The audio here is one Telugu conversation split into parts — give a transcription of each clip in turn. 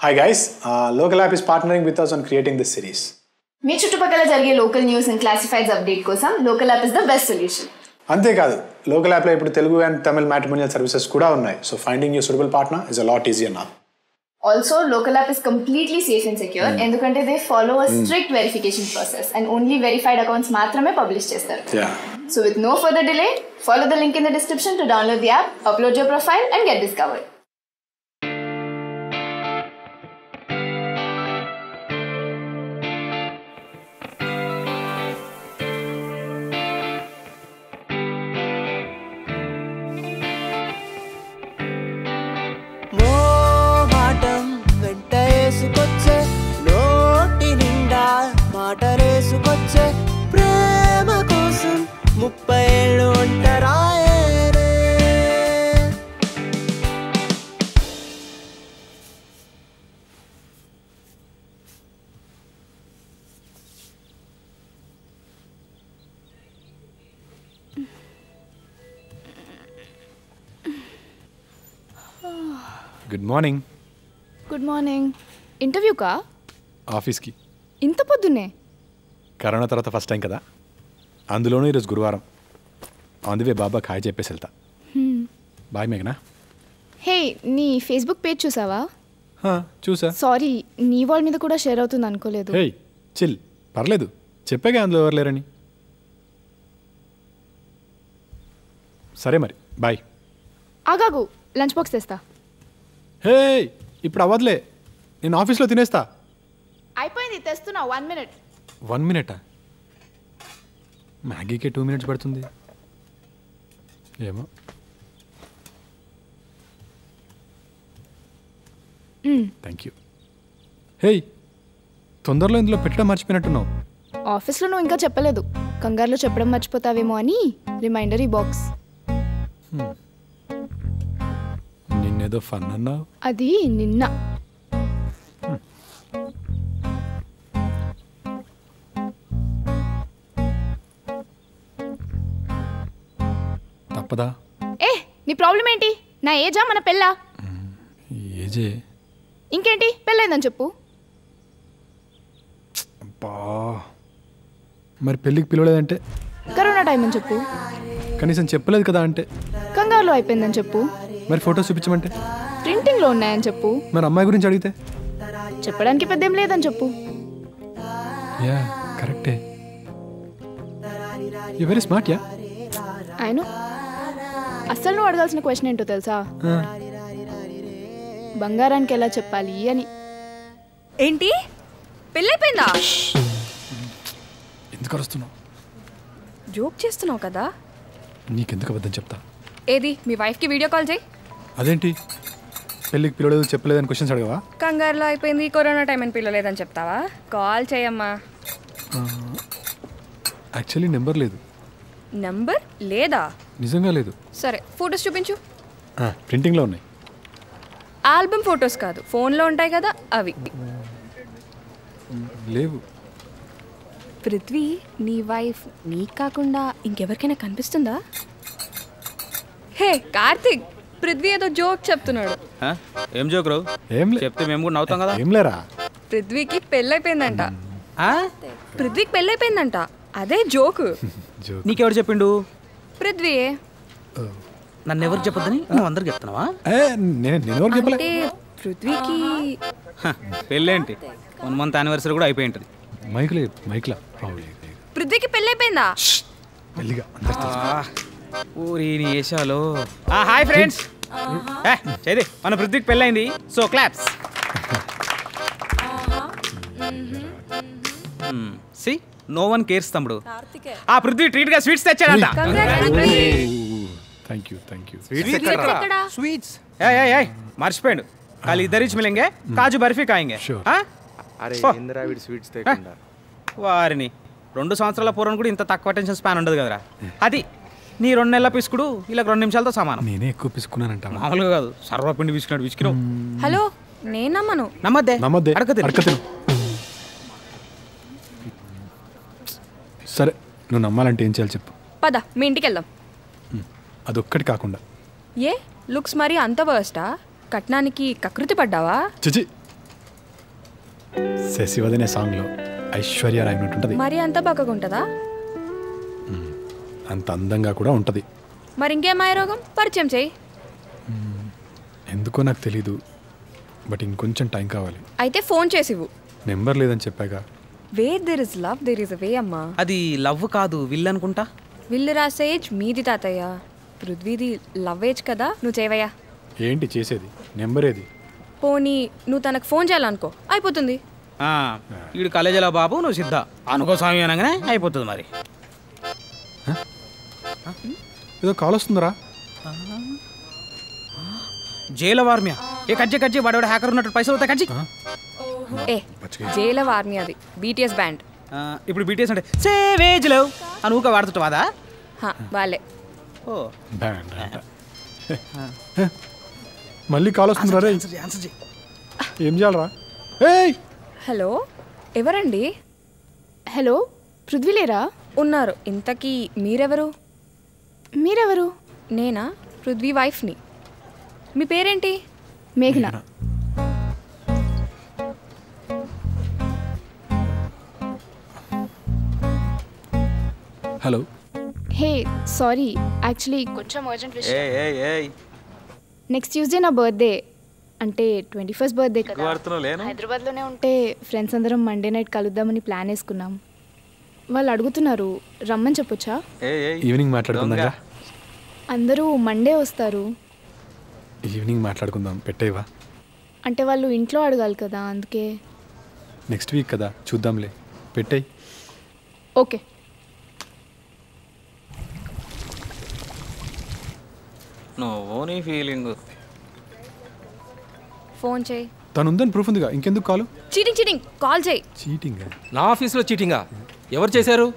Hi guys, uh, Local App is partnering with us on creating this series. మీ చుట్టుపక్కల జరిగే local news and classifieds update కోసం local app is the best solution అంతేకాదు లోకల్ యాప్లో ఇప్పుడు Telugu and Tamil matrimonial services కూడా ఉన్నాయి so finding you suitable partner is a lot easy అన్న also local app is completely safe and secure ఎందుకంటే they follow a strict verification process and only verified accounts మాత్రమే పబ్లిష్ చేస్తారు ya so with no further delay follow the link in the description to download the app upload your profile and get discovered మోమాటం వెంట వేసుకొచ్చే నోటి నిండా మాట రేసుకొచ్చే ప్రేమ కోసం ముప్పై ఏళ్ళు ఒంటరాయనే గుడ్ మార్నింగ్ గుడ్ మార్నింగ్ ఇంటర్వ్యూకా ఆఫీస్కి ఇంత పొద్దున్నే కరోనా తర్వాత ఫస్ట్ టైం కదా అందులోనూ ఈరోజు గురువారం అందువే బాబా ఖాయ చెప్పేసి వెళ్తా బాయ్ మేఘనా హే నీ ఫేస్బుక్ పేజ్ చూసావా హా, చూసా సారీ నీ వాళ్ళ మీద కూడా షేర్ అవుతుంది అనుకోలేదు హేయ్ చిల్ పర్లేదు చెప్పాగా అందులో ఎవరు లేరని సరే మరి బాయ్ ఆగాగు లంచ్ బాక్స్ తెస్తా హే ఇప్పుడు అవ్వదులే నేను ఆఫీస్లో తినేస్తా అయిపోయింది తెస్తున్నా వన్ మినిట్ వన్ మినిటా మ్యాగీకే టూ మినిట్స్ పడుతుంది ఏమో థ్యాంక్ యూ హేయ్ తొందరలో ఇందులో పెట్టడం మర్చిపోయినట్టున్నావు ఆఫీస్లో నువ్వు ఇంకా చెప్పలేదు కంగారులో చెప్పడం మర్చిపోతావేమో అని రిమైండర్ ఈ బాక్స్ నిన్నేదో ఫన్ అన్నావు అది నిన్న తప్పదా ఏ నీ ప్రాబ్లం ఏంటి నా ఏజా మన పెళ్ళా ఏజే ఇంకేంటి పెళ్ళైందని చెప్పు అబ్బా మరి పెళ్ళికి పిలవలేదంటే కరోనా టైం అని చెప్పు కనీసం చెప్పలేదు కదా అంటే కంగారులో అయిపోయిందని చెప్పు మరి ఫొటోస్ చూపించమంటే ప్రింటింగ్లో ఉన్నాయని చెప్పు మరి అమ్మాయి గురించి అడిగితే చెప్పడానికి పెద్దేం లేదని చెప్పు యా కరెక్టే యూ వెరీ స్మార్ట్ యా ఆయన అస్సలు నువ్వు అడగాల్సిన క్వశ్చన్ ఏంటో తెలుసా బంగారానికి ఎలా చెప్పాలి అని ఏంటి పెళ్ళైపోయిందా ఎందుకు అరుస్తున్నావు జోక్ చేస్తున్నావు కదా నీకెందుకు అబద్ధం చెప్తా ఏది మీ వైఫ్కి వీడియో కాల్ చేయి అదేంటి పెళ్ళికి పిలవలేదు చెప్పలేదని క్వశ్చన్స్ అడగవా కంగారులో అయిపోయింది కరోనా టైం అని పిల్లలేదని చెప్తావా కాల్ చేయమ్మా యాక్చువల్లీ నెంబర్ లేదు నంబర్ లేదా నిజంగా లేదు సరే ఫొటోస్ చూపించు ప్రింటింగ్లో ఉన్నాయి ఆల్బమ్ ఫొటోస్ కాదు ఫోన్లో ఉంటాయి కదా అవి లేవు పృథ్వీ నీ వైఫ్ నీకు కాకుండా ఇంకెవరికైనా కనిపిస్తుందా హే కార్తిక్ పృథ్వీ ఏదో జోక్ చెప్తున్నాడు ఆ? ఏం జోక్ రావు ఏం లే చెప్తే మేము కూడా నవ్వుతాం కదా ఏం లేరా పృథ్వీకి పెళ్ళైపోయిందంట ఆ? పృథ్వీకి పెళ్ళైపోయిందంట అదే జోక్ జోక్ నీకెవడు చెప్పిండు పృథ్వీ నన్ను ఎవరు చెప్పొద్దని నువ్వు అందరికి చెప్తున్నావా ఏ నేను నేను ఎవరికి చెప్పలే అంటే పృథ్వీకి హ, పెళ్ళేంటి వన్ మంత్ యానివర్సరీ కూడా అయిపోయి ఉంటుంది మైక్లే మైక్లా పృథ్వీకి పెళ్ళైపోయిందా మెల్లిగా అందరు తెలుసు. ఊరి నీ ఏషాలో హాయ్ ఫ్రెండ్స్ చైది మన పృథ్వీకి పెళ్ళైంది so claps see no one cares తమ్ముడు ఆ పృథ్వీ ట్రీట్ గా స్వీట్స్ తెచ్చాడంట thank you thank you sweets ఏయ్, ఏయ్, ఏయ్, మర్చిపోయాడు కాలి ఇద్దరు ఇచ్చి మిలింగే కాజు బర్ఫీ కాయింగే Sure. ఆ? అరే ఓ. ఇందిరా వీడి స్వీట్స్ తేకుండా వారిని రెండు సంవత్సరాల పూర్వం కూడా ఇంత తక్కువ అటెన్షన్ స్పాన్ ఉండదు కదరా అది నీ రెండు నెలల పిసుకుడు ఇలా రెండు నిమిషాలతో సమానం నేనే ఎక్కువ పిసుకున్నానంట మామూలుగా కాదు సర్వపిండి పిసుకున్నాడు పిసుకినావు హలో నేనమ్మను నమ్మద్దే నమ్మద్దే అడగదు అడక తిను సరే నువ్వు నమ్మాలంటే ఏం చేయాలి చెప్పు పద మీ ఇంటికి వెళ్దాం అదొక్కటి కాకుండా ఏ లుక్స్ మరి అంత వర్స్టా కట్నానికి కకృతి పడ్డావా చిచి శశివదనే సాంగ్లో ఐశ్వర్య రాయ్ ఉంటుంది మరి అంత బక్కగా ఉంటుందా అంత అందంగా కూడా ఉంటుంది మరి ఇంకేం రోగం పరిచయం చేయి ఎందుకో నాకు తెలీదు బట్ ఇంకొంచెం టైం కావాలి అయితే ఫోన్ చేసివు నెంబర్ లేదని చెప్పాగా where there is love there is way అమ్మా అది లవ్ కాదు విల్ అనుకుంటా విల్లు రాసే ఏజ్ మీది తాతయ్య పృథ్వీది లవ్ ఏజ్ కదా నువ్వు చేయవయ్యా ఏంటి చేసేది నెంబర్ ఏది పోనీ నువ్వు తనకు ఫోన్ చేయాలనుకో అయిపోతుంది ఆ, ఈడు కాలేజీలో బాబు నువ్వు సిద్ధ అనుకో స్వామి అనగానే అయిపోతుంది మరి ఏదో కాల్ వస్తుందరా జైల వార్మియా ఏ కజ్జి కజ్జి వాడవాడు హ్యాకర్ ఉన్నట్టు పైసలు అవుతాయి కజ్జి ఏ జైల వార్ని అది బీటీఎస్ బ్యాండ్ ఆ, ఇప్పుడు బీటీఎస్ అంటే సేవేజ్ లవ్ అని ఊక వాడుతుంటావాదా హా, వాళ్ళే ఓ బ్యాండ్ అంట మళ్ళీ కాల్ వస్తుందిరా రే ఆన్సర్ చేయి, ఆన్సర్ చేయి. ఏం చేయాలరా ఏయ్ హలో ఎవరండి హలో పృథ్వీలేరా ఉన్నారు ఇంతకీ మీరెవరు మీరెవరు నేనా పృథ్వీ వైఫ్ని మీ పేరేంటి మేఘన హలో హే సారీ యాక్చువల్లీ కొంచెం అర్జెంట్ విషయం నెక్స్ట్ ట్యూస్డే నా బర్త్డే అంటే ట్వంటీ ఫస్ట్ బర్త్డే కదా హైదరాబాద్లోనే ఉంటే ఫ్రెండ్స్ అందరం మండే నైట్ కలుద్దామని ప్లాన్ వేసుకున్నాం వాళ్ళు అడుగుతున్నారు రమ్మని చెప్పొచ్చా ఈవినింగ్ మాట్లాడుకుందాం అందరూ మండే వస్తారు ఈవినింగ్ మాట్లాడుకుందాం పెట్టేవా అంటే వాళ్ళు ఇంట్లో అడగాలి కదా అందుకే నెక్స్ట్ వీక్ కదా చూద్దాంలే పెట్టేయ్ ఓకే నువ్వు నీ ఫీలింగ్ ఫోన్ చేయి తను ఉందని ప్రూఫ్ ఉందిగా ఇంకెందుకు కాలు చీటింగ్ చీటింగ్ కాల్ చేయి చీటింగ్ నా ఆఫీస్లో చీటింగా ఎవరు చేశారు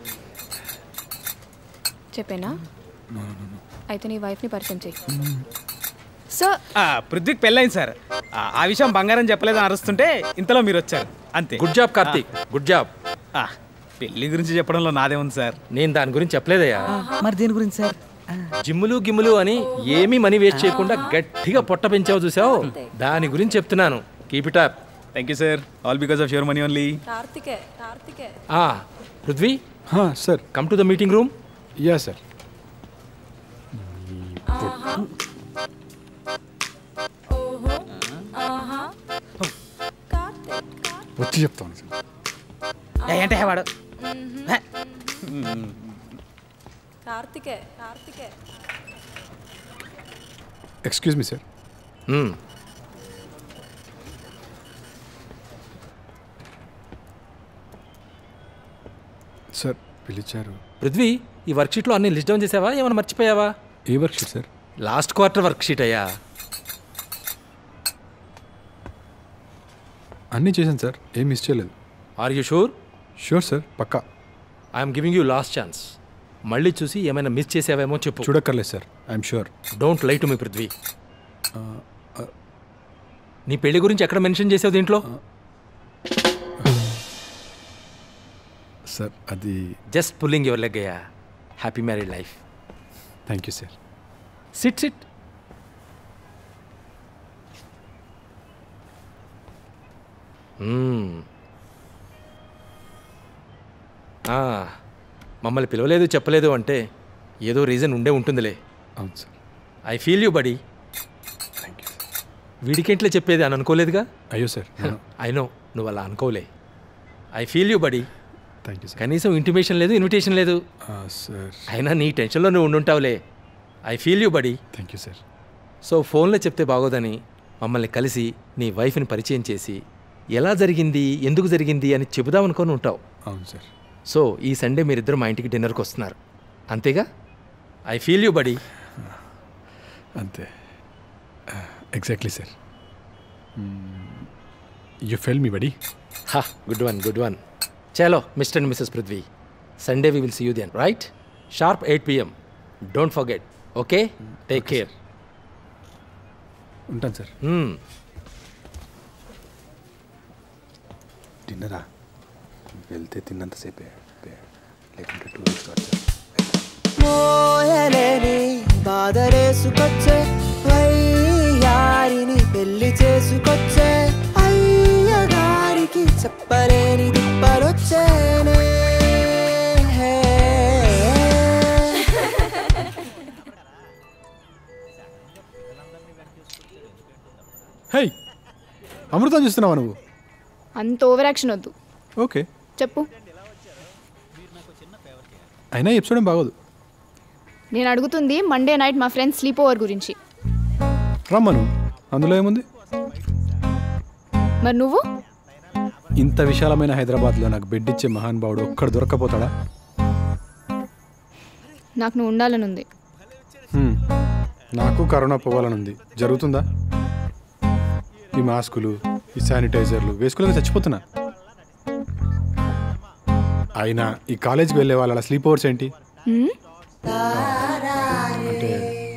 చెప్పేనా అయితే నీ వైఫ్ని పరిచయం చేయి సార్ పృథ్వీకి పెళ్ళైంది సార్ ఆ, ఆ విషయం బంగారం చెప్పలేదని అరుస్తుంటే ఇంతలో మీరు వచ్చారు అంతే good job Karthik good job ఆ, పెళ్లి గురించి చెప్పడంలో నాదే ఉంది సార్ నేను దాని గురించి చెప్పలేదయ్యా మరి దేని గురించి సార్ జిమ్ములు గిమ్ములు అని ఏమీ మనీ వేస్ట్ చేయకుండా గట్టిగా పొట్ట పెంచావు చూసావు దాని గురించి చెప్తున్నాను keep it up thank you sir all because of your money only ఆ Prithvi sir come to the meeting room ya sir వచ్చి చెప్తాను సార్ ఏంటే వాడు హే. ఎక్స్క్యూజ్ మీ సార్ సార్ పిలిచారు పృథ్వీ ఈ వర్క్షీట్లో అన్ని లిస్ట్ డౌన్ చేసావా ఏమైనా మర్చిపోయావా ఏ worksheet sir last quarter worksheet అయ్యా అన్నీ చేశాను సార్ ఏం మిస్ చేయలేదు are you sure sure sir పక్కా I'm giving you last chance మళ్ళీ చూసి ఏమైనా మిస్ చేసావేమో చెప్పు చూడక్కర్లేదు sir I'm sure don't lie to me Prithvi నీ పెళ్లి గురించి ఎక్కడ మెన్షన్ చేసావు దీంట్లో సార్ అది జస్ట్ పుల్లింగ్ యువర్ లెగ్ అయ్యా happy married life thank you sir sit sit మమ్మల్ని పిలవలేదు చెప్పలేదు అంటే ఏదో రీజన్ ఉండే ఉంటుందిలే అవును sir I feel you buddy thank you వీడికేంట్లే చెప్పేది అని అనుకోలేదుగా అయ్యో సార్ ఐ నో నువ్వు అలా అనుకోలే I feel you buddy thank you sir కనీసం ఇంటిమేషన్ లేదు ఇన్విటేషన్ లేదు సార్ అయినా నీ టెన్షన్లో నువ్వు ఉండుంటావులే I feel you buddy thank you sir so ఫోన్లో చెప్తే బాగోదని మమ్మల్ని కలిసి నీ వైఫ్ని పరిచయం చేసి ఎలా జరిగింది ఎందుకు జరిగింది అని చెబుదామనుకొని ఉంటావు అవును సార్ సో ఈ సండే మీరిద్దరు మా ఇంటికి డిన్నర్కి వస్తున్నారు అంతేగా ఐ ఫీల్ యూ బడీ అంతే exactly sir you feel me buddy హా గుడ్ వన్ గుడ్ వన్ చలో mister and missus Prithvi Sunday we will see you then right sharp eight PM don't forget okay take care ఉంటాను సార్ డిన్నరా వెళ్తే తిన్నంతసేపే లేకుంటే టూ వీక్స్ సార్ మోయలేని బాధలేసుకొచ్చే వయ్యారిని పెళ్లి చేసుకొచ్చే అయ్యగారికి చెప్పలేని దిప్పలొచ్చేనే హై అమృతం చూస్తున్నావా నువ్వు అంత ఓవర్ యాక్షన్ వద్దు ఓకే చెప్పు అయినా ఎపిసోడ్ ఏం బాగోదు నేను అడుగుతుంది మండే నైట్ మా ఫ్రెండ్స్ స్లీప్ ఓవర్ గురించి రమ్మను అందులో ఏముంది మరి నువ్వు ఇంత విశాలమైన హైదరాబాద్లో నాకు బెడ్ ఇచ్చే మహానుభావుడు ఒక్కడు దొరక్కపోతాడా నాకు నువ్వు ఉండాలని ఉంది హ్మ్. నాకు కరోనా పోవాలని ఉంది జరుగుతుందా ఈ మాస్కులు ఈ శానిటైజర్లు వేసుకోలేక చచ్చిపోతున్నా అయినా ఈ కాలేజ్కి వెళ్ళే వాళ్ళ స్లీప్ ఓవర్స్ ఏంటి హ్మ్? అంటే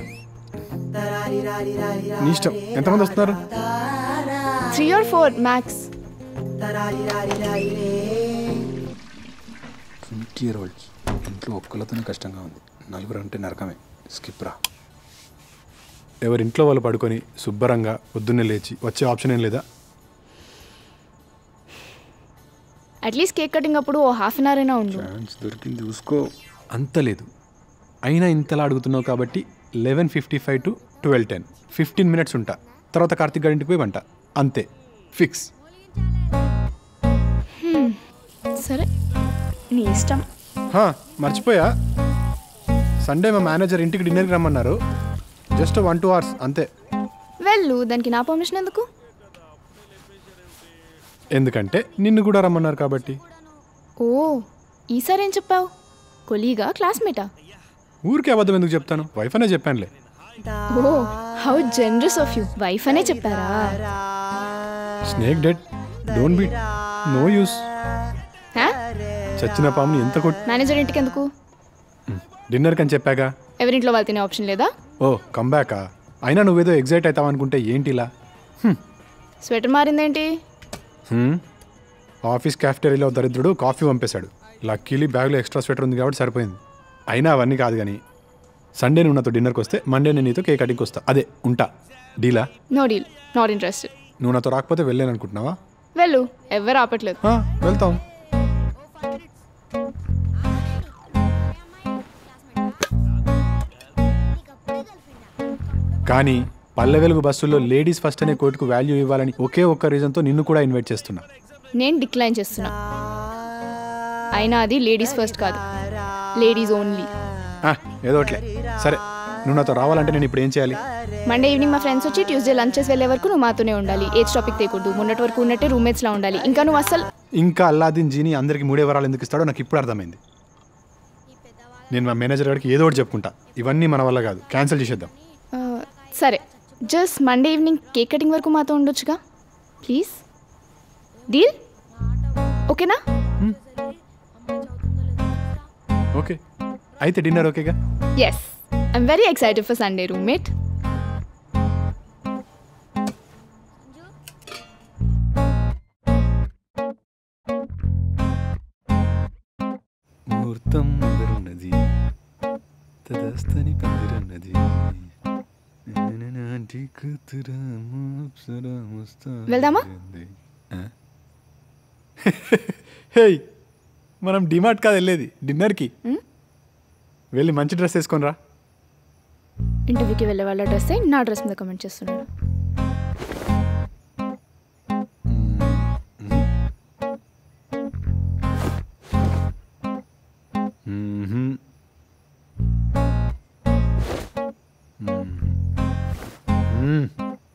నీ ఇష్టం ఎంతమంది వస్తున్నారు three or four max twenty year olds ఇంట్లో ఒక్కలతోనే కష్టంగా ఉంది నలుగురు అంటే నరకమే స్కిప్ రా ఎవరింట్లో వాళ్ళు పడుకొని శుభ్రంగా పొద్దున్నే లేచి వచ్చే ఆప్షన్ ఏం లేదా అట్లీస్ట్ కేక్ కటింగ్ అప్పుడు ఓ హాఫ్ అన్ అవర్ అయినా ఉండు ఛాన్స్ దొరికింది చూసుకో అంత లేదు అయినా ఇంతలా అడుగుతున్నావు కాబట్టి eleven fifty five to twelve ten fifteen minutes ఉంటా తర్వాత కార్తీక్ గారింటికి పోయి వంట అంతే ఫిక్స్ హ్మ్. సరే నీ ఇష్టం హా, మర్చిపోయా సండే మా మేనేజర్ ఇంటికి డిన్నర్కి రమ్మన్నారు జస్ట్ వన్ టూ అవర్స్ అంతే వెళ్ళు దానికి నా పర్మిషన్ ఎందుకు ఎందుకంటే నిన్ను కూడా రమ్మన్నారు కాబట్టి ఓ ఈసారి ఏం చెప్పావు కొలీగా క్లాస్మేటా ఊరికే అబద్ధం ఎందుకు చెప్తాను వైఫ్ అనే చెప్పానులే oh how generous of you wife అనే చెప్పారా snake dead don't be no use హా? చచ్చిన పాముని ఎంత కొట్ మేనేజర్ ఇంటికి ఎందుకు డిన్నర్కి అని చెప్పాగా ఎవరింట్లో వాళ్ళు తినే ఆప్షన్ లేదా ఓ కంబ్యాకా అయినా నువ్వేదో ఎగ్జైట్ అవుతావు అనుకుంటే ఏంటి ఇలా స్వెటర్ మారిందేంటి హ్మ్? ఆఫీస్ క్యాఫ్టేరియాలో దరిద్రుడు కాఫీ పంపేశాడు లక్కీలీ బ్యాగ్లో ఎక్స్ట్రా స్వెటర్ ఉంది కాబట్టి సరిపోయింది అయినా అవన్నీ కాదు కానీ సండే నువ్వు నాతో డిన్నర్కి వస్తే మండే నేను నీతో కేక్ కటింగ్కి వస్తా అదే ఉంటా డీలా నో డీల్ నాట్ ఇంట్రెస్టెడ్ నువ్వు నాతో రాకపోతే వెళ్ళాను అనుకుంటున్నావా వెళ్ళు ఎవ్వరు ఆపట్లేదు ఆ, వెళ్తాం కానీ పల్లె వెలుగు బస్సుల్లో లేడీస్ ఫస్ట్ అనే కోర్టుకు వాల్యూ ఇవ్వాలని ఒకే ఒక్క రీజన్తో నిన్ను కూడా ఇన్వైట్ చేస్తున్నా నేను డిక్లైన్ చేస్తున్నా అయినా అది లేడీస్ ఫస్ట్ కాదు లేడీస్ ఓన్లీ ఆ, ఏదో ఒకట్లే సరే నువ్వు నాతో రావాలంటే నేను ఇప్పుడు ఏం చేయాలి మండే ఈవినింగ్ మా ఫ్రెండ్స్ వచ్చి ట్యూస్డే లంచ్ చేసి వెళ్ళే వరకు నువ్వు మాతోనే ఉండాలి ఏజ్ టాపిక్ తీయకూడదు మొన్నటి వరకు ఉన్నట్టే రూమ్మేట్స్లా ఉండాలి ఇంకా నువ్వు అసలు ఇంకా అల్లాదిన్ జీని అందరికి మూడే వరాలు ఎందుకు ఇస్తాడో నాకు ఇప్పుడు అర్థమైంది నేను మా మేనేజర్ గారికి ఏదో ఒకటి చెప్పుకుంటా ఇవన్నీ మన వల్ల కాదు క్యాన్సిల్ చేసేద్దాం ఆ, సరే just Monday evening cake cutting వరకు మాతో ఉండొచ్చుగా ప్లీజ్ డీల్ ఓకేనా ఓకే అయితే డిన్నర్ ఓకేగా yes I'm very excited for Sunday roommate ముహూర్తం ముందరున్నది తదస్తని పందిరన్నది వెళ్దామా? హేయ్ మనం డిమార్ట్ కాదు వెళ్ళేది డిన్నర్కి వెళ్ళి మంచి డ్రెస్ వేసుకొని రా ఇంటర్వ్యూకి వెళ్ళే వాళ్ళ డ్రెస్ నా డ్రెస్ మీద కమెంట్ చేస్తున్నాడు మ్మ్హ్మ్. మ్మ్.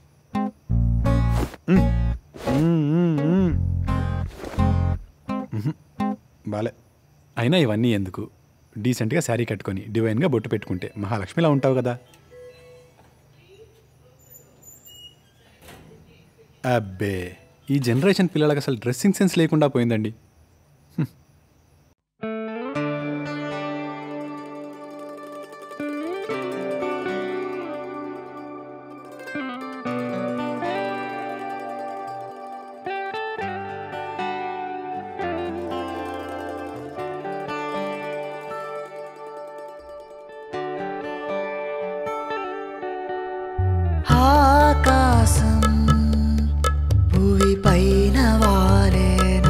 మ్మ్. మ్మ్, మ్మ్, మ్మ్. మ్మ్హ్. బాలే అయినా ఇవన్నీ ఎందుకు డీసెంట్గా శారీ కట్టుకొని డివైన్గా బొట్టు పెట్టుకుంటే మహాలక్ష్మిలా ఉంటావు కదా అబ్బే ఈ జనరేషన్ పిల్లలకు అసలు డ్రెస్సింగ్ సెన్స్ లేకుండా పోయిందండి ఆకాశం భూమి పైన వాలేన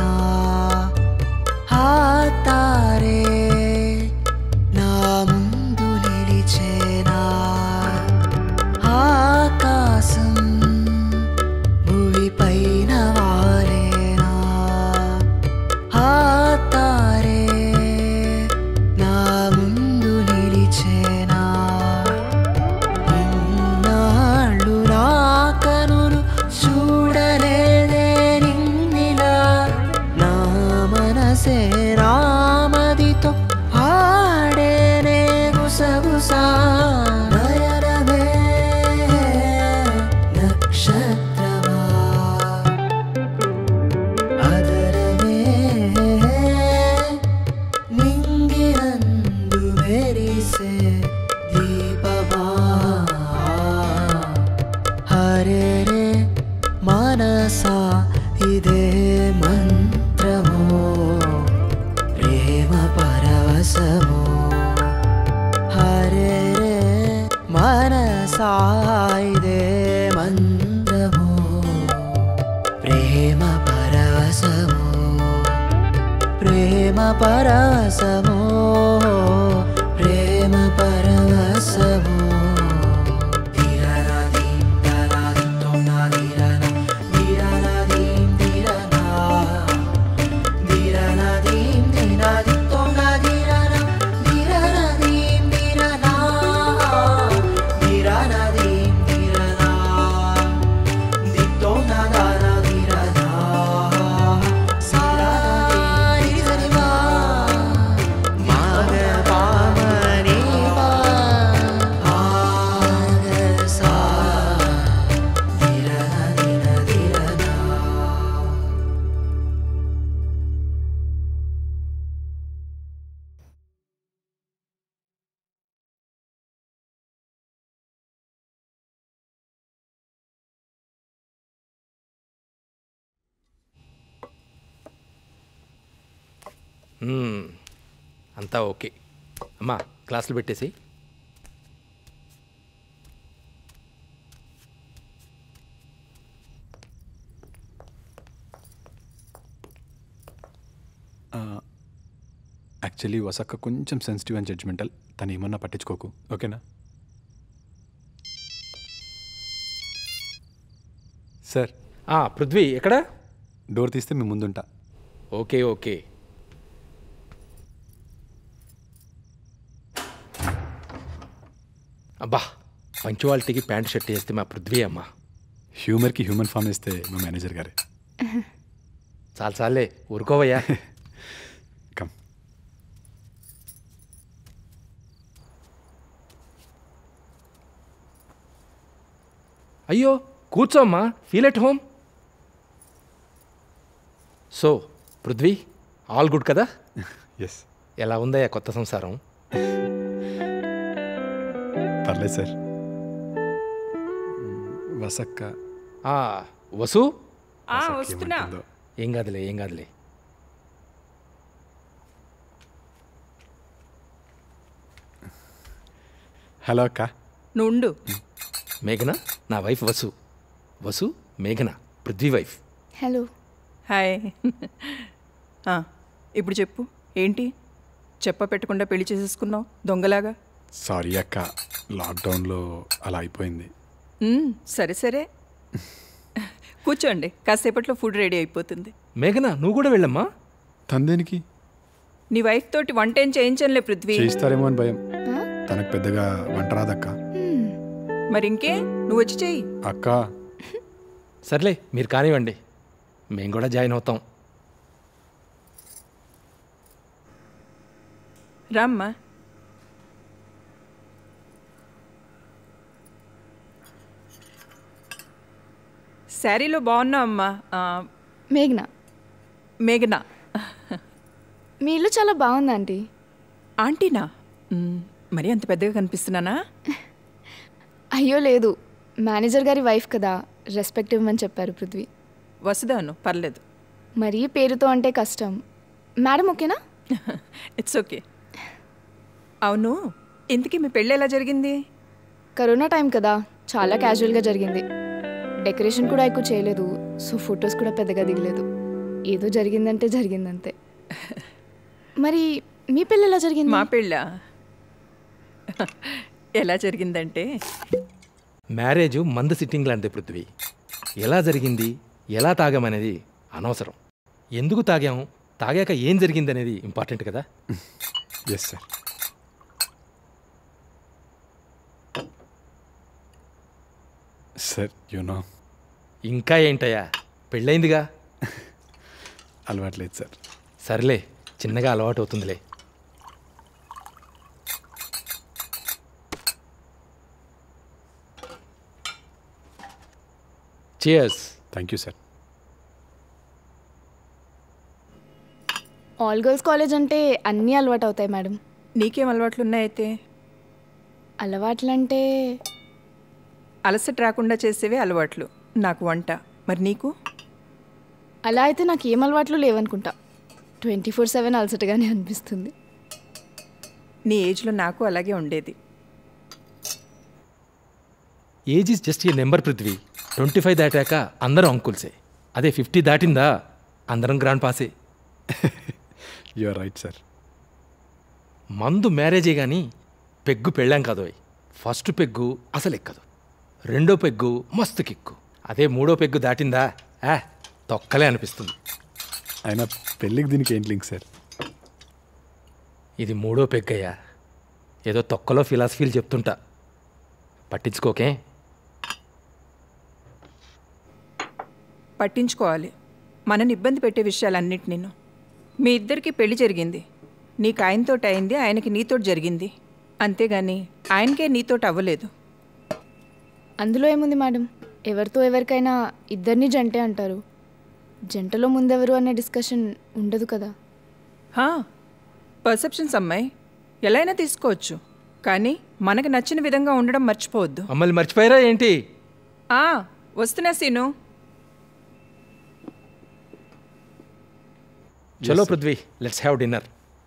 మంత్రమో ప్రేమ పరవశమో హరే రే మనసాయిదే మంత్రమో ప్రేమ పరవశమో ప్రేమ పరవశమో ప్రేమ పరవశమో ధీరనాదీం దనాదిత్తం నాదీరన ధీరనాదీం ధీరనా ధీరనాదీం ధీరనాదిత్తం నాదీరన ధీరనాదీం ధీరనా ధీరనాదీం ధీరనా దిత్తం నాదాన ధీరనా సారి సరివా మాగ పామని ఆగ సా ధీరన ధీర ధీరనా మ్మ్. అంతా ఓకే అమ్మా క్లాసులు పెట్టేసి యాక్చువల్లీ వసక్క కొంచెం సెన్సిటివ్ అండ్ జడ్జ్మెంటల్ తను ఏమన్నా పట్టించుకోకు ఓకేనా సార్ ఆ, పృథ్వీ ఎక్కడ డోర్ తీస్తే మీ ముందుంటా ఓకే ఓకే అబ్బా పంచువాలిటీకి ప్యాంట్ షర్ట్ వేస్తే మా పృథ్వీ అమ్మా హ్యూమర్కి హ్యూమన్ ఫామ్ ఇస్తే మా మేనేజర్ గారే చాలు చాలే ఊరుకోవయ్యా కమ్ అయ్యో కూర్చోమ్మా feel at home so Prithvi all good కదా ఎస్ ఎలా ఉందయ్యా కొత్త సంసారం పర్లేదు సార్ వసక్క ఆ, వసు వసక్క వస్తున్నా. ఏమంటుందో. ఏం కాదులే ఏం కాదులే హలో అక్క నుండు మేఘన నా వైఫ్ వసు వసు మేఘన పృథ్వీ వైఫ్ హలో హాయ్ ఆ, ఇప్పుడు చెప్పు ఏంటి చెప్ప పెట్టకుండా పెళ్లి చేసేసుకున్నావు దొంగలాగా సారీ అక్క లాక్డౌన్లో అలా అయిపోయింది మ్మ్, సరే సరే కూర్చోండి కాసేపట్లో ఫుడ్ రెడీ అయిపోతుంది మేఘన నువ్వు కూడా వెళ్ళమ్మా తందేనికి నీ వైఫ్ తోటి వంట ఏం చేయించనులే పృథ్వీ చేయిస్తారేమో అని భయం తనకు పెద్దగా వంట రాదక్క మరి ఇంకే నువ్వు వచ్చి చెయ్యి అక్క సర్లే మీరు కానివ్వండి మేము కూడా జాయిన్ అవుతాం రామ్మా శారీలో బాగున్నావు అమ్మా ఆ, మేఘ్నా మేఘన మీ ఇల్లు చాలా బాగుంది ఆంటీ ఆంటీనా మ్మ్, మరీ అంత పెద్దగా కనిపిస్తున్నానా అయ్యో లేదు మేనేజర్ గారి వైఫ్ కదా రెస్పెక్ట్ ఇవ్వమని చెప్పారు పృథ్వీ వసుదాను పర్లేదు మరీ పేరుతో అంటే కష్టం మేడం ఓకేనా ఇట్స్ ఓకే అవును ఇంతకీ మీ పెళ్ళి ఎలా జరిగింది కరోనా టైం కదా చాలా క్యాజువల్గా జరిగింది డెకరేషన్ కూడా ఎక్కువ చేయలేదు సో ఫొటోస్ కూడా పెద్దగా దిగలేదు ఏదో జరిగిందంటే జరిగిందంతే మరి మీ పెళ్ళి ఎలా జరిగింది మా పెళ్ళ ఎలా జరిగిందంటే మ్యారేజ్ మందు సిట్టింగ్ లాంటిది పృథ్వీ ఎలా జరిగింది ఎలా తాగామనేది అనవసరం ఎందుకు తాగాము తాగాక ఏం జరిగింది అనేది ఇంపార్టెంట్ కదా ఎస్ సార్ సార్ యూనో ఇంకా ఏంటయ్యా పెళ్ళైందిగా అలవాట్లేదు సార్ సర్లే చిన్నగా అలవాటు అవుతుందిలే cheers thank you sir all girls college అంటే అన్నీ అలవాటు అవుతాయి మేడం నీకేం అలవాట్లు ఉన్నాయితే అలవాట్లంటే అలసట రాకుండా చేసేవే అలవాట్లు నాకు వంట మరి నీకు అలా అయితే నాకు ఏం అలవాట్లు లేవనుకుంటా ట్వంటీ ఫోర్ సెవెన్ అలసటగానే అనిపిస్తుంది నీ ఏజ్లో నాకు అలాగే ఉండేది age is just a number Prithvi twenty five దాటాక అందరం అంకుల్సే అదే ఫిఫ్టీ దాటిందా అందరం గ్రాండ్ పాసే యు ఆర్ రైట్ సార్ మందు మ్యారేజే కానీ పెగ్గు పెళ్ళాం కాదు అవి ఫస్ట్ పెగ్గు అసలు ఎక్కదు రెండో పెగ్గు మస్తు కిక్కు అదే మూడో పెగ్గు దాటిందా ఆ తొక్కలే అనిపిస్తుంది అయినా పెళ్ళికి దీనికి ఏంటి లింక్ సార్ ఇది మూడో పెగ్గయ్యా ఏదో తొక్కలో ఫిలాసఫీలు చెప్తుంటా పట్టించుకోకే పట్టించుకోవాలి మనని ఇబ్బంది పెట్టే విషయాలన్నిటి మీ ఇద్దరికి పెళ్లి జరిగింది నీకు ఆయనతోటి అయింది ఆయనకి నీతోటి జరిగింది అంతేగాని ఆయనకే నీతోటి అవ్వలేదు అందులో ఏముంది మేడం ఎవరితో ఎవరికైనా ఇద్దరిని జంటే అంటారు జంటలో ముందెవరు అనే డిస్కషన్ ఉండదు కదా హా పర్సెప్షన్స్ అమ్మాయి ఎలా అయినా తీసుకోవచ్చు కానీ మనకు నచ్చిన విధంగా ఉండడం మర్చిపోవద్దు మమ్మల్ని మర్చిపోయారా ఏంటి ఆ వస్తున్నా సీను చలో పృథ్వీ లెట్స్ హ్యావ్ డిన్నర్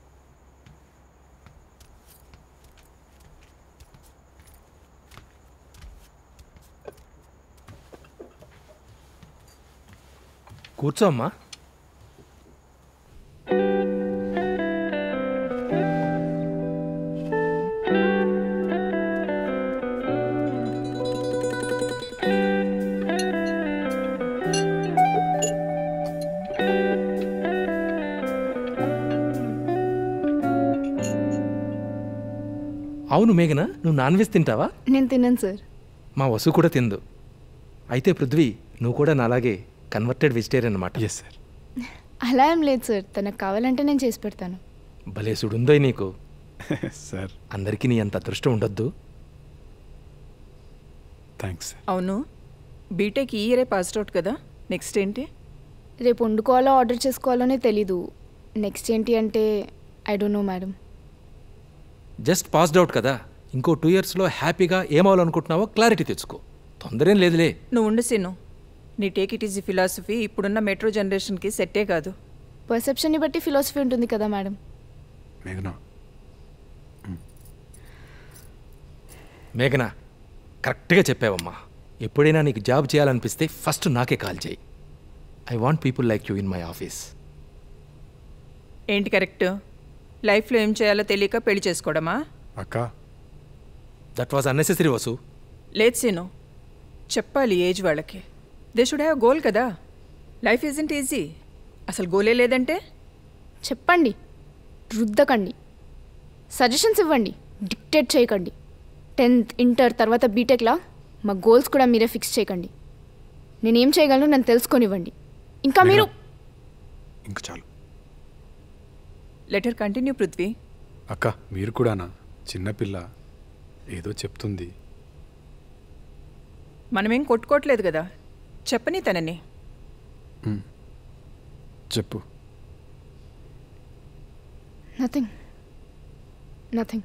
కూర్చో అమ్మా అవును మేఘన నువ్వు నాన్ వెజ్ తింటావా నేను తిన్నాను సార్ మా వసు కూడా తిందు అయితే పృథ్వీ నువ్వు కూడా నాలాగే కన్వర్టెడ్ వెజిటేరియన్ అనమాట ఎస్ సార్ అలా ఏం లేదు సార్ తనకు కావాలంటే నేను చేసి పెడతాను భలే సుడుందో నీకు సార్ అందరికీ నీ అంత అదృష్టం ఉండొద్దు థ్యాంక్స్ సార్ అవును బీటెక్ ఈ ఇయరే పాస్డ్ అవుట్ కదా నెక్స్ట్ ఏంటి రేపు వండుకోవాలో ఆర్డర్ చేసుకోవాలోనే తెలీదు నెక్స్ట్ ఏంటి అంటే I don't know madam just passed out కదా ఇంకో టూ ఇయర్స్లో హ్యాపీగా ఏమవ్వాలనుకుంటున్నావో క్లారిటీ తెచ్చుకో తొందరేం లేదులే నువ్వు ఉండు సీను నీ టేక్ ఇట్ ఈజ్ ఫిలాసఫీ ఇప్పుడున్న మెట్రో జనరేషన్కి సెట్టే కాదు పర్సెప్షన్ని బట్టి ఫిలాసఫీ ఉంటుంది కదా మేడం మేఘనా మేఘన కరెక్ట్గా చెప్పావమ్మా ఎప్పుడైనా నీకు జాబ్ చేయాలనిపిస్తే ఫస్ట్ నాకే కాల్ చేయి I want people like you in my office ఏంటి కరెక్ట్ లైఫ్లో ఏం చేయాలో తెలియక పెళ్లి చేసుకోవడమా అక్క దట్ వాజ్ అన్నెసెసరీ వసు లేదు సీను చెప్పాలి ఏజ్ వాళ్ళకి దే షుడ్ హ్యావ్ గోల్ కదా లైఫ్ ఈజంట్ ఈజీ అసలు గోలే లేదంటే చెప్పండి రుద్దకండి సజెషన్స్ ఇవ్వండి డిక్టేట్ చేయకండి టెన్త్ ఇంటర్ తర్వాత బీటెక్లా మా గోల్స్ కూడా మీరే ఫిక్స్ చేయకండి నేనేం చేయగలను నన్ను తెలుసుకొనివ్వండి ఇంకా మీరు ఇంక చాలు లెటర్ కంటిన్యూ పృథ్వీ అక్క మీరు కూడానా చిన్నపిల్ల ఏదో చెప్తుంది మనమేం కొట్టుకోవట్లేదు కదా చెప్పని తనని చెప్పు నథింగ్ నథింగ్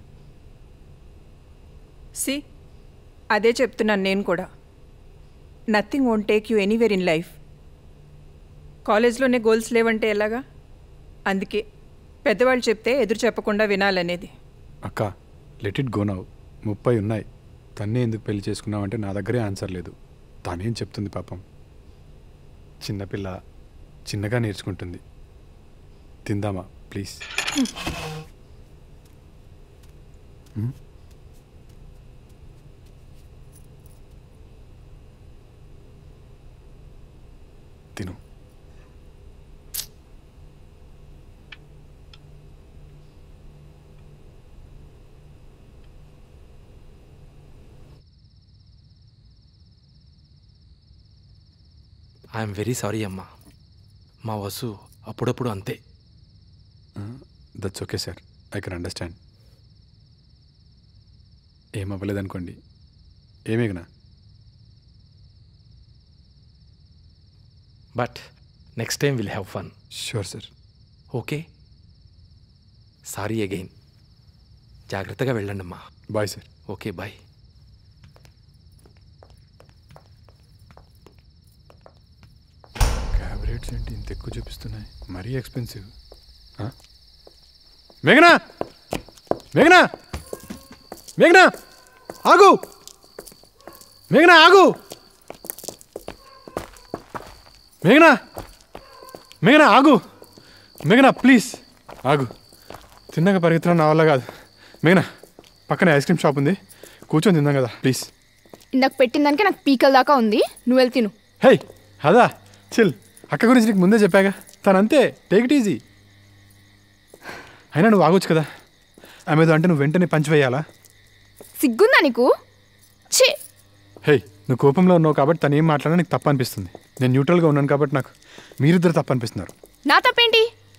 సి అదే చెప్తున్నాను నేను కూడా nothing won't take you anywhere in life కాలేజ్లోనే గోల్స్ లేవంటే ఎలాగా అందుకే పెద్దవాళ్ళు చెప్తే ఎదురు చెప్పకుండా వినాలనేది అక్క లెట్ ఇట్ గో నవ్ ముప్పై ఉన్నాయి తన్నే ఎందుకు పెళ్లి చేసుకున్నావంటే నా దగ్గరే ఆన్సర్ లేదు తానేం చెప్తుంది పాపం చిన్నపిల్ల చిన్నగా నేర్చుకుంటుంది తిందామా ప్లీజ్ తిను ఐఎమ్ వెరీ సారీ అమ్మా మా వసు అప్పుడప్పుడు అంతే that's okay sir I can understand ఏం అవ్వలేదనుకోండి ఏమేగనా but next time will have fun sure sir okay sorry again జాగ్రత్తగా వెళ్ళండి అమ్మా bye sir okay bye cabaret rates ఏంటి ఇంత ఎక్కువ చూపిస్తున్నాయి మరీ ఎక్స్పెన్సివ్ ఆ? మేఘనా మేఘనా మేఘనా ఆగు మేఘనా ఆగు మేఘనా మేఘనా ఆగు మేఘనా ప్లీజ్ ఆగు తిన్నాక పరిగెత్తడం నా వల్ల కాదు మేఘనా పక్కనే ఐస్ క్రీమ్ షాప్ ఉంది కూర్చొని తిందాం కదా ప్లీజ్ ఇందాక పెట్టిన దానికి నాకు పీకల దాకా ఉంది నువ్వు వెళ్ళి తిను హే అదా చిల్ అక్క గురించి నీకు ముందే చెప్పాగా తనంతే టేక్ ఇట్ ఈజీ అయినా నువ్వు ఆగొచ్చు కదా ఆమెదో అంటే నువ్వు వెంటనే పంచి వేయాలా సిగ్గుందా నీకు ఛీ హే నువ్వు కోపంలో ఉన్నావు కాబట్టి తను ఏం మాట్లాడినా నీకు తప్పు అనిపిస్తుంది నేను న్యూట్రల్గా ఉన్నాను కాబట్టి నాకు మీరిద్దరు తప్పు అనిపిస్తున్నారు నా తప్పేంటి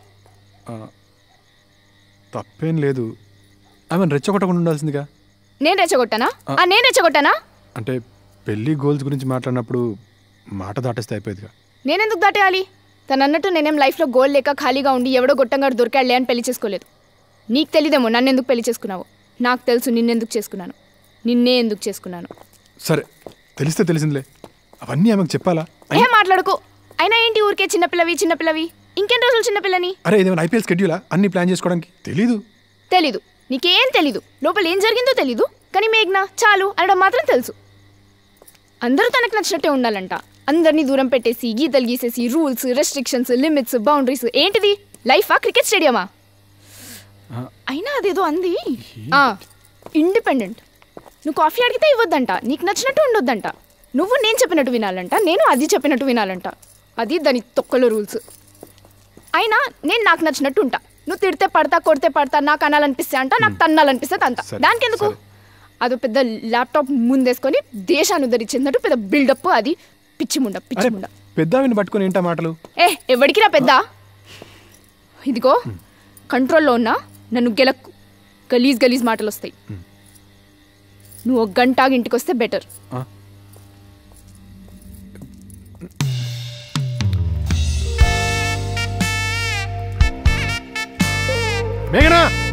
తప్పేం లేదు ఆమెను రెచ్చగొట్టకుండా ఉండాల్సిందిగా నేను రెచ్చగొట్టానా ఆ నేను రెచ్చగొట్టానా అంటే పెళ్లి గోల్స్ గురించి మాట్లాడినప్పుడు మాట దాటేస్తే అయిపోయేదిగా నేనెందుకు దాటేయాలి తను అన్నట్టు నేనేం లైఫ్లో గోల్ లేక ఖాళీగా ఉండి ఎవడో గొట్టంగాడు దొరికాడులే అని పెళ్లి చేసుకోలేదు నీకు తెలీదేమో నన్ను ఎందుకు పెళ్లి చేసుకున్నావు నాకు తెలుసు నిన్నెందుకు చేసుకున్నాను నిన్నే ఎందుకు చేసుకున్నాను సరే తెలిస్తే తెలిసిందిలే అవన్నీ ఆమెకు చెప్పాలా ఏ మాట్లాడుకో అయినా ఏంటి ఊరికే చిన్నపిల్లవి చిన్నపిల్లవి ఇంకెన్ని రోజులు చిన్నపిల్లని అరే ఇదేమైనా ఐపీఎల్ స్కెడ్యూలా అన్ని ప్లాన్ చేసుకోవడానికి తెలీదు తెలీదు నీకేం తెలీదు లోపల ఏం జరిగిందో తెలీదు కానీ మేఘ్నా చాలు అనడం మాత్రం తెలుసు అందరూ తనకు నచ్చినట్టే ఉండాలంట అందరినీ దూరం పెట్టేసి గీతలు గీసేసి రూల్స్ రెస్ట్రిక్షన్స్ లిమిట్స్ బౌండరీస్ ఏంటిది లైఫా క్రికెట్ స్టేడియమా అయినా అదేదో అంది ఇండిపెండెంట్ నువ్వు కాఫీ అడిగితే ఇవ్వద్దంట నీకు నచ్చినట్టు ఉండొద్దంట నువ్వు నేను చెప్పినట్టు వినాలంట నేను అది చెప్పినట్టు వినాలంట అది దాని తొక్కలో రూల్స్ అయినా నేను నాకు నచ్చినట్టు ఉంటా నువ్వు తిడితే పడతా కొడితే పడతా నాకు అనాలనిపిస్తే అంట నాకు తన్నాలనిపిస్తే అంత సరే, దానికి ఎందుకు అదో పెద్ద ల్యాప్టాప్ ముందేసుకొని దేశాన్ని ఉద్ధరించినట్టు పెద్ద బిల్డప్ అది పిచ్చి ముండ పిచ్చి అరే ముండ పెద్దవిని పట్టుకొని ఏంటా మాటలు ఏ ఎవడికిరా పెద్ద ఇదిగో కంట్రోల్లో ఉన్నా నన్ను గెలక్కు గలీజ్ గలీజ్ మాటలు వస్తాయి నువ్వు ఒక గంట ఆగి ఇంటికి వస్తే బెటర్ ఆ? మేఘనా